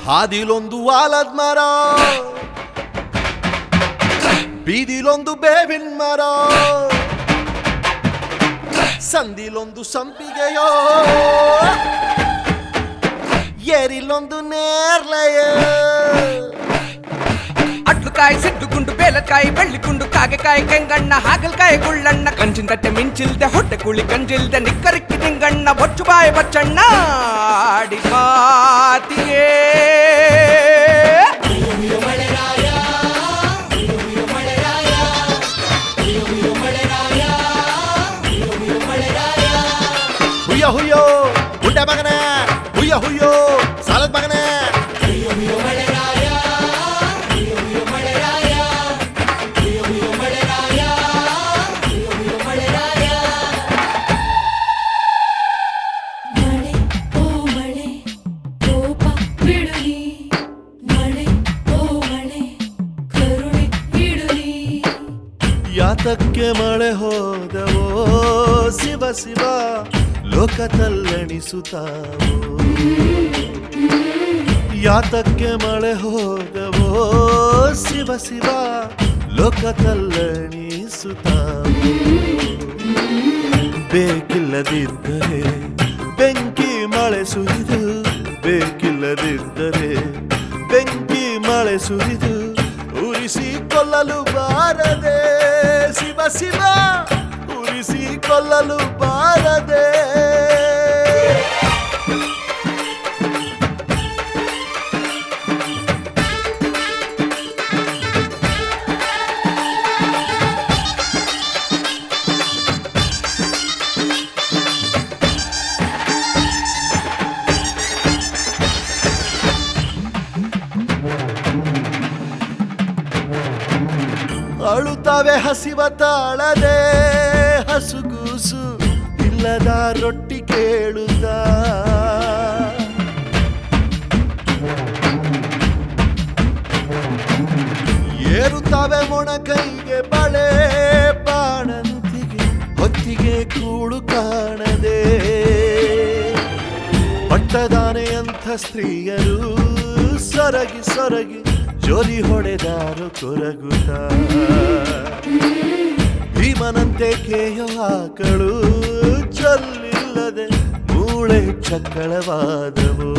ಹಾದಿಲೊಂದು ಆಲದ ಮರ ಬೀದಿಲೊಂದು ಬೇವಿನ ಮರ ಸಂದಿಲೊಂದು ಸಂಪಿಗೆಯೋ ಏರಿಲೊಂದು ನೇರ್ಲೆಯ ಅಟ್ಲುಕಾಯಿ ಸಿಡ್ಡುಗುಂಡು ಬೇಲಕಾಯಿ ಬೆಳ್ಳಿಗುಂಡು ಕಾಗೆಕಾಯಿ ಕೆಂಗಣ್ಣ ಹಾಗಲ್ಕಾಯಿ ಗುಳ್ಳಣ್ಣ ಕಂಚಿಂದಟ್ಟೆ ಮಿಂಚಿಲ್ದೆ ಹೊಟ್ಟೆ ಕುಳಿ ಕಂಜಿಲ್ದೆ ನಿಕ್ಕರಿಕ್ಕಿ ನಿಂಗಣ್ಣ ಬೊಚ್ಚು ಬಾಯಿ ಬಚ್ಚಣ್ಣ ಆಡಿ ಮಾತಿಗೆ ಹುಯ್ಯ ಹುಯ್ಯೋ ಗುಡ್ಡ ಮಗನ ಹುಯ್ಯ ಹುಯ್ಯೋ ಸಾಲದ ಮಗನ ಮಳೆ ಓ ಮಳೆ ಕೋಪ ಬಿಡುನಿ ಮಳೆ ಓ ಮಳೆ ಕರುಣೆ ಬಿಡುನಿ ಯಾತಕ್ಕೆ ಮಳೆ ಹೋದವೋ ಶಿವ ಶಿವ ಲೋಕ ತಲ್ಲಣಿಸುತ್ತಾವೋ ಯಾತಕ್ಕೆ ಮಳೆ ಹೋದವೋ ಶಿವ ಶಿವ ಲೋಕ ತಲ್ಲಣಿಸುತ್ತಾವೋ ಬೇಕಿಲ್ಲದಿದ್ದರೆ ಬೆಂಕಿ ಮಳೆ ಸುರಿದು ಬೇಕಿಲ್ಲದಿದ್ದರೆ ಬೆಂಕಿ ಮಳೆ ಸುರಿದು ಉರಿಸಿ ಕೊಲ್ಲಲು ಬಾರದೆ ಶಿವ ಶಿವ ಉರಿಸಿ ಕೊಲ್ಲಲು ಬಾರದೆ ಅಳುತ್ತವೆ ಹಸಿವ ತಾಳದೆ ಹಸುಗೂಸು ಇಲ್ಲದ ರೊಟ್ಟಿ ಕೇಳುತ್ತ ಏರುತ್ತವೆ ಮೊಣಕೈಗೆ ಬಳೆ ಬಾಣಂತಿಗೆ ಹೊತ್ತಿಗೆ ಕೂಳು ಕಾಣದೆ ಪಟ್ಟದಾನೆಯಂಥ ಸ್ತ್ರೀಯರು ಸೊರಗಿ ಸೊರಗಿ ಜೋಲಿ ಹೊಡೆದಾರು ಕೊರಗುತ್ತ ಭೀಮನಂತೆ ಕೇಯೋ ಆಕಳು ಚೊಲ್ಲಿಲ್ಲದೆ ಮೂಳೆ ಚಕ್ಕಳವಾದವು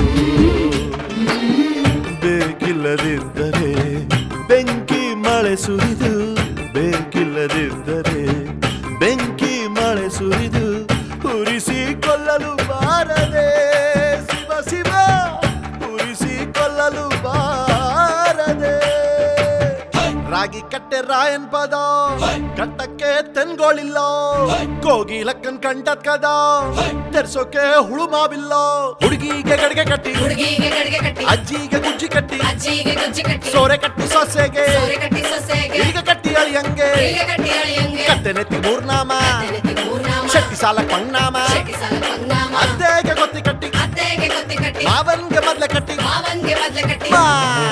ಬೇಕಿಲ್ಲದಿದ್ದರೆ ಬೆಂಕಿ ಮಳೆ ಸುರಿದು ಬೇಕಿಲ್ಲದಿದ್ದರೆ ಬೆಂಕಿ ಮಳೆ ಸುರಿದು ಉರಿಸಿ ಕೊಲ್ಲಲು ಬಾರದೆ ಶಿವ ಶಿವ ಉರಿಸಿ ಕೊಲ್ಲಲು ಬಾರದೆ ರಾಗಿ ಕಟ್ಟೆ ರಾಯನ್ ಪದ ಕಟ್ಟಕ್ಕೆ ತೆನ್ಗೋಳಿಲ್ಲ ಕೋಗಿಲಕ್ಕನ್ ಕಂಟತ್ ಕದ ತೆರ್ಸೋಕೆ ಹುಳು ಮಾವಿಲ್ಲ ಹುಡುಗಿಗೆ ಗಡಿಗೆ ಕಟ್ಟಿ ಹುಡುಗಿಗೆ ಗಡಿಗೆ ಕಟ್ಟಿ ಅಜ್ಜಿಗೆ ಗುಜ್ಜಿ ಕಟ್ಟಿ ಅಜ್ಜಿಗೆ ಗುಜ್ಜಿ ಕಟ್ಟಿ ಸೋರೆ ಕಟ್ಟಿ ಸೊಸೆಗೆ ಸೋರೆ ಕಟ್ಟಿ ಸೊಸೆಗೆ ಈಗ ಕಟ್ಟಿ ಅಳಿಯಂಗೆ ಈಗ ಕಟ್ಟಿ ಅಳಿಯಂಗೆ ಕಟ್ಟೆ ನೆತ್ತಿ ಮೂರ್ನಾಮ ನೆತ್ತಿ ಮೂರ್ನಾಮ ಶೆಟ್ಟಿ ಸಾಲ ಪಣ್ಣಾಮ ಶೆಟ್ಟಿ ಸಾಲ ಪಂಗ್ನಾಮ ಅದ್ದೆಗೆ ಗೊತ್ತಿ ಕಟ್ಟಿ ಅತ್ತೆಗೆ ಗೊತ್ತಿ ಕಟ್ಟಿ ಮಾವನ್ಗೆ ಮೊದ್ಲೆ ಕಟ್ಟಿ ಮಾವನ್ಗೆ ಬದ್ಲೆ ಕಟ್ಟಿ ಬಾ